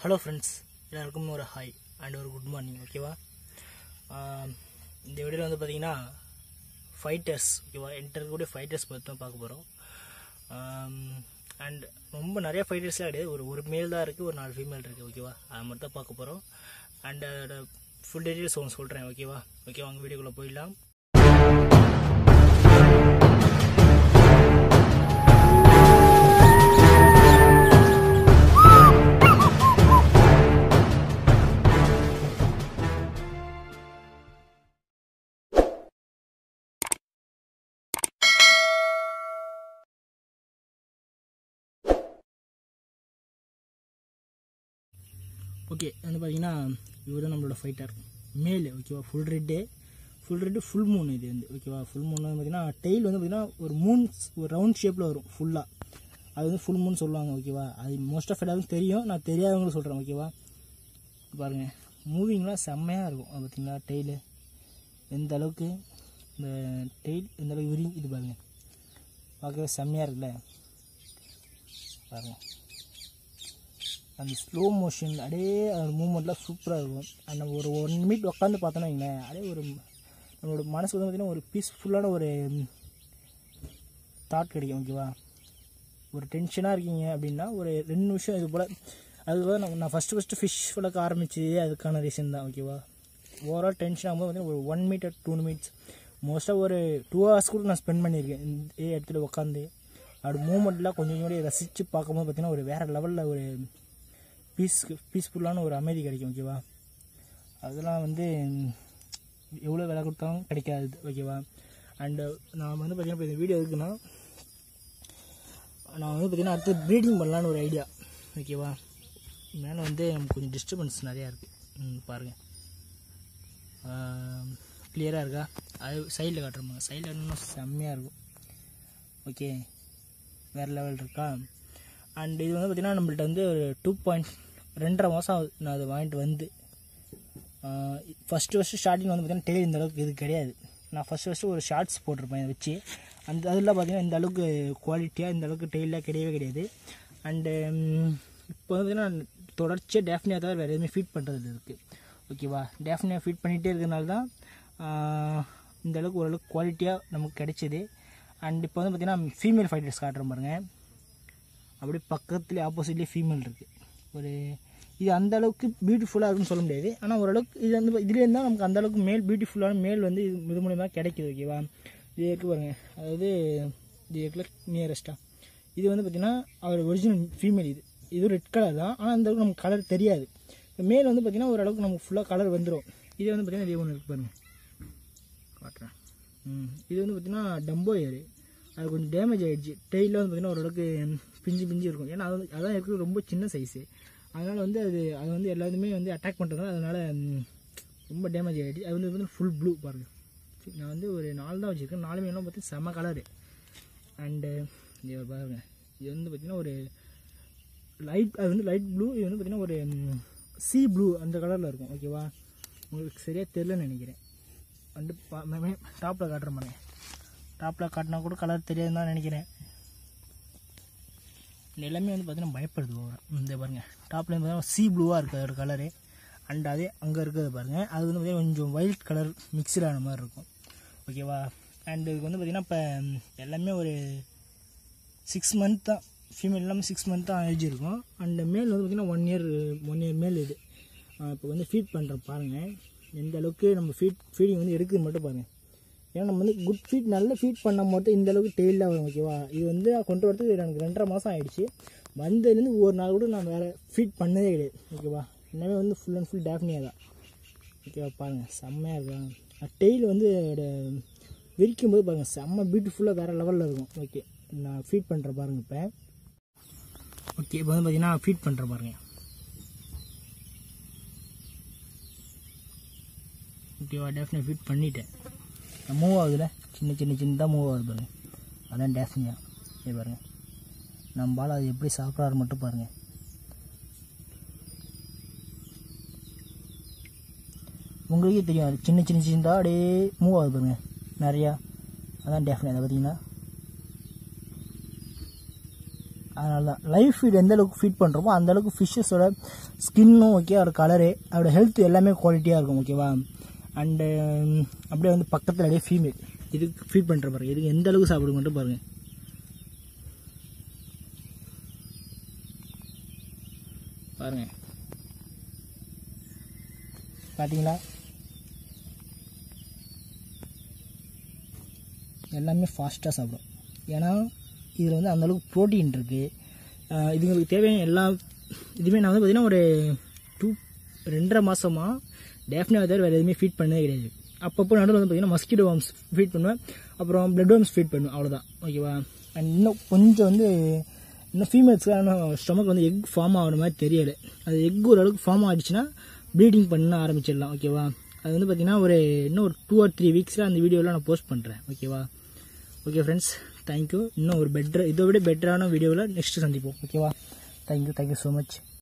hello friends எல்லாருக்கும் ஒரு hi and ஒரு குட் மார்னிங் ஓகேவா ஆம், இந்த வீடியோவில் வந்து பார்த்தீங்கன்னா ஃபைட்டர்ஸ் ஓகேவா என்கிட்ட இருக்கக்கூடிய ஃபைட்டர்ஸ் பற்றி தான் பார்க்க போகிறோம் அண்ட் ரொம்ப நிறைய ஃபைட்டர்ஸ்லாம் கிடையாது ஒரு ஒரு மேல் தான் இருக்குது ஒரு நாலு ஃபீமேல் இருக்குது ஓகேவா அதை மட்டும் தான் பார்க்க போகிறோம் அண்ட் அதோட ஃபுல் டீட்டெயில்ஸ் ஒன்று சொல்கிறேன் ஓகேவா ஓகே வாங்க வீடியோக்குள்ளே போயிடலாம் ஓகே வந்து பார்த்தீங்கன்னா இவர் தான் நம்மளோட ஃபைட்டர் மேல் ஓகேவா full red full red full moon இது வந்து ஓகேவா ஃபுல் மூன் வந்து பார்த்தீங்கன்னா டெய்ல் வந்து பார்த்தீங்கன்னா ஒரு மூன் ஒரு ரவுண்ட் ஷேப்பில் வரும் ஃபுல்லாக அது வந்து ஃபுல் மூன் சொல்லுவாங்க ஓகேவா அது மோஸ்ட் ஆஃப் எல்லாருக்கும் தெரியும் நான் தெரியாதவங்களும் சொல்கிறேன் ஓகேவா பாருங்கள் மூவிங்லாம் செம்மையாக இருக்கும் அது பார்த்தீங்களா டெய்லு எந்த அளவுக்கு இந்த டெய்ல் எந்த அளவுக்கு விரி இது பாருங்கள் பார்க்கவே செம்மையாக இருக்குல்ல பாருங்கள் அந்த ஸ்லோ மோஷன் அப்படியே அந்த மூமெண்ட்லாம் சூப்பராக இருக்கும் அந்த நம்ம ஒரு ஒன் மினிட் உட்காந்து பார்த்தோன்னா வைங்களேன் அப்படியே ஒரு நம்மளோட மனசு வந்து பார்த்திங்கன்னா ஒரு பீஸ்ஃபுல்லான ஒரு தாட் கிடைக்கும் ஓகேவா ஒரு டென்ஷனாக இருக்கீங்க அப்படின்னா ஒரு ரெண்டு நிமிஷம் இது போல் அதுக்காக நான் நான் ஃபஸ்ட்டு ஃபஸ்ட்டு ஃபிஷ் வளர்க்க ஆரம்பிச்சதே அதுக்கான ரீசன் தான் ஓகேவா ஓவரால் டென்ஷன் ஆகும்போது பார்த்தீங்கன்னா ஒரு ஒன் மினிட் டூ மினிட்ஸ் மோஸ்ட்டாக ஒரு டூ ஹவர்ஸ் கூட நான் ஸ்பெண்ட் பண்ணியிருக்கேன் இந்த இடத்துல உட்காந்து அப்படி மூமெண்ட்லாம் கொஞ்சம் கொஞ்சம் ரசித்து பார்க்கும்போது பார்த்தீங்கன்னா ஒரு வேறு லெவலில் ஒரு பீஸ் பீஸ்ஃபுல்லான ஒரு அமைதி கிடைக்கும் ஓகேவா அதெல்லாம் வந்து எவ்வளோ விலை கொடுத்தாலும் கிடைக்காது ஓகேவா அண்டு நான் வந்து பார்த்தீங்கன்னா இப்போ இந்த வீடியோ இருக்குன்னா நான் வந்து பார்த்தீங்கன்னா அடுத்து ப்ரீடிங் பண்ணலான்னு ஒரு ஐடியா ஓகேவா மேலே வந்து நமக்கு கொஞ்சம் டிஸ்டர்பன்ஸ் நிறையா இருக்குது பாருங்கள் கிளியராக இருக்கா அது சைடில் காட்டுறோமா சைடில் இன்னும் செம்மையாக இருக்கும் ஓகே வேறு லெவல் இருக்கா அண்ட் இது வந்து பார்த்திங்கன்னா நம்மள்ட்ட வந்து ஒரு டூ பாயிண்ட் ரெண்டரை மாதம் ஆகுது நான் அதை வாங்கிட்டு வந்து ஃபஸ்ட்டு ஃபஸ்ட்டு ஸ்டார்டிங் வந்து பார்த்திங்கன்னா டெய்லி இந்த அளவுக்கு இது கிடையாது நான் ஃபஸ்ட்டு ஃபஸ்ட்டு ஒரு ஷார்ட்ஸ் போட்டிருப்பேன் இதை வச்சு அந்த அதில் பார்த்திங்கன்னா இந்த அளவுக்கு குவாலிட்டியாக இந்த அளவுக்கு டெய்லியாக கிடையவே கிடையாது அண்டு இப்போ வந்து பார்த்திங்கன்னா தொடர்ச்சியாக டேஃப்னியாக தவிர வேறு எதுவுமே ஃபீட் பண்ணுறது இருக்குது ஓகேவா டேஃப்னியாக ஃபீட் பண்ணிகிட்டே இருக்கிறனால தான் ஆஹ், இந்த அளவுக்கு ஓரளவுக்கு குவாலிட்டியாக நமக்கு கிடைச்சிது அண்ட் இப்போ வந்து பார்த்திங்கன்னா ஃபீமேல் ஃபைட்டர்ஸ் காட்டுறோம் பாருங்கள் அப்படியே பக்கத்துலேயே ஆப்போசிட்லேயே ஃபீமேல் இருக்குது ஒரு இது அந்த அளவுக்கு பியூட்டிஃபுல்லாக இருக்குன்னு சொல்ல முடியாது ஆனால் ஓரளவுக்கு இது வந்து இதுலேருந்து தான் நமக்கு அந்த அளவுக்கு மேல் பியூட்டிஃபுல்லான மேல் வந்து இது இது மூலியமாக கிடைக்குது ஓகேவா இது இருக்கு பாருங்க அதாவது இது இருக்குல்ல நியரஸ்ட்டாக இது வந்து பார்த்திங்கன்னா அவர் ஒரிஜினல் ஃபீமேல் இது இது ரெட் கலர் தான் ஆனால் அந்த அளவுக்கு நமக்கு கலர் தெரியாது மேல் வந்து பார்த்திங்கன்னா ஓரளவுக்கு நமக்கு ஃபுல்லாக கலர் வந்துடும் இது வந்து பார்த்திங்கன்னா இது ஒன்று இருக்குது பாருங்க காட்டுறேன் ம் இது வந்து பார்த்திங்கன்னா டம்போ ஏரு அது கொஞ்சம் டேமேஜ் ஆகிடுச்சு டெய்லில் வந்து பார்த்திங்கன்னா ஓரளவுக்கு பிஞ்சு பிஞ்சு இருக்கும் ஏன்னா அது வந்து அதான் இருக்கிறது ரொம்ப சின்ன சைஸு அதனால் வந்து அது அது வந்து எல்லாத்துமே வந்து அட்டாக் பண்ணுறதுனால அதனால் ம், ரொம்ப டேமேஜ் ஆகிடுச்சு அது வந்து வந்து ஃபுல் ப்ளூ பாருங்கள் நான் வந்து ஒரு நாலு தான் வச்சுருக்கேன் நாலுமே எல்லாம் பார்த்து செம்ம கலரு அண்டு இது பாருங்க இது வந்து பார்த்திங்கன்னா ஒரு லைட் அது வந்து லைட் ப்ளூ இது வந்து பார்த்திங்கன்னா ஒரு சி ப்ளூ அந்த கலரில் இருக்கும் ஓகேவா உங்களுக்கு சரியாக தெரிலன்னு நினைக்கிறேன் வந்து டாப்பில் காட்டுற மாதிரி டாப்பில் காட்டினா கூட கலர் தெரியாதுன்னு தான் நினைக்கிறேன் இந்த எல்லாமே வந்து பார்த்தீங்கன்னா பயப்படுது ஓவரா இந்த பாருங்க டாப்பில் பார்த்தீங்கன்னா சி ப்ளூவாக இருக்குது அதோட கலரு அண்ட் அதே அங்கே இருக்கிறது பாருங்கள் அது வந்து பார்த்தீங்கன்னா கொஞ்சம் ஒயிட் கலர் மிக்சடான மாதிரி இருக்கும் ஓகேவா அண்ட் இதுக்கு வந்து பார்த்திங்கன்னா இப்போ எல்லாமே ஒரு சிக்ஸ் மந்த் தான் ஃபீமேல் எல்லாமே சிக்ஸ் மந்த் தான் ஏஜ் இருக்கும் அண்ட் மேல் வந்து பார்த்திங்கன்னா ஒன் இயர் ஒன் இயர் மேல் இது இப்போ வந்து ஃபீட் பண்ணுறோம் பாருங்கள் எந்த அளவுக்கு நம்ம ஃபீட் ஃபீடிங் வந்து எடுக்குதுன்னு மட்டும் பாருங்கள் ஏன்னா நம்ம வந்து குட் ஃபீட் நல்ல ஃபீட் பண்ணால் மட்டும் இந்த அளவுக்கு டெய்லில் வரும் ஓகேவா இது வந்து நான் கொண்டு வரதுக்கு எனக்கு ரெண்டரை மாதம் ஆயிடுச்சு வந்ததுலேருந்து ஒரு நாள் கூட நான் வேறு ஃபீட் பண்ணதே கிடையாது ஓகேவா எல்லாமே வந்து ஃபுல் அண்ட் ஃபுல் டேஃப்னியாக தான் ஓகேவா பாருங்கள் செம்மையாக இருக்கும் டெய்ல் வந்து அதோட விரிக்கும் போது பாருங்கள் செம்ம பியூட்டிஃபுல்லாக வேறு லெவலில் இருக்கும் ஓகே நான் ஃபீட் பண்ணுறேன் பாருங்கள் இப்போ ஓகே இப்போ வந்து பார்த்தீங்கன்னா ஃபீட் பண்ணுறேன் பாருங்கள் ஓகேவா டேஃப்னியாக ஃபீட் பண்ணிட்டேன் மூவ் ஆகுதுல சின்ன சின்ன சின்னதாக மூவ் ஆகுது பாருங்க அதான் டேஃப்னியா இது பாருங்க நம்ம பால் அது எப்படி சாப்பிட்றாரு மட்டும் பாருங்க உங்களுக்கே தெரியும் அது சின்ன சின்ன சின்னதாக அப்படியே மூவ் ஆகுது பாருங்க நிறையா அதான் டேஃப்னி அதை பார்த்தீங்கன்னா அதனால தான் லைவ் ஃபீட் எந்த அளவுக்கு ஃபீட் பண்ணுறோமோ அந்த அளவுக்கு ஃபிஷ்ஷஸோட ஸ்கின்னும் ஓகே அதோட கலரு அதோட ஹெல்த் எல்லாமே குவாலிட்டியாக இருக்கும் ஓகேவா அண்டு அப்படியே வந்து பக்கத்தில் அப்படியே ஃபீமேல் இதுக்கு ஃபீட் பண்ணுற பாருங்க இதுக்கு எந்த அளவுக்கு சாப்பிடுங்க மட்டும் பாருங்கள் பாருங்க பார்த்தீங்களா எல்லாமே ஃபாஸ்ட்டாக சாப்பிடும் ஏன்னா இதில் வந்து அந்தளவுக்கு ப்ரோட்டீன் இருக்குது இதுங்களுக்கு தேவையான எல்லா இதுவுமே நான் வந்து பார்த்திங்கன்னா ஒரு டூ ரெண்டரை மாதமாக டேஃபினாக தவிர வேறு எதுவுமே ஃபீட் பண்ணவே கிடையாது அப்பப்போ நடுவில் வந்து பார்த்திங்கன்னா மஸ்கிட்டோ வார்ம்ஸ் ஃபீட் பண்ணுவேன் அப்புறம் பிளட் வார்ம்ஸ் ஃபீட் பண்ணுவேன் அவ்வளோதான் ஓகேவா அண்ட் இன்னும் கொஞ்சம் வந்து இன்னும் ஃபீமேல்ஸ்க்கு ஆனால் ஸ்டொமக் வந்து எக் ஃபார்ம் ஆகிற மாதிரி தெரியலை அது எக் ஒரு அளவுக்கு ஃபார்ம் ஆகிடுச்சுன்னா ப்ளீடிங் பண்ண ஆரம்பிச்சிடலாம் ஓகேவா அது வந்து பார்த்திங்கன்னா ஒரு இன்னும் ஒரு டூ ஆர் த்ரீ வீக்ஸில் அந்த வீடியோவில் நான் போஸ்ட் பண்ணுறேன் ஓகேவா ஓகே ஃப்ரெண்ட்ஸ் தேங்க்யூ இன்னும் ஒரு பெட்டர் இதை விட பெட்டரான வீடியோவில் நெக்ஸ்ட்டு சந்திப்போம் ஓகேவா தேங்க்யூ தேங்க்யூ ஸோ மச்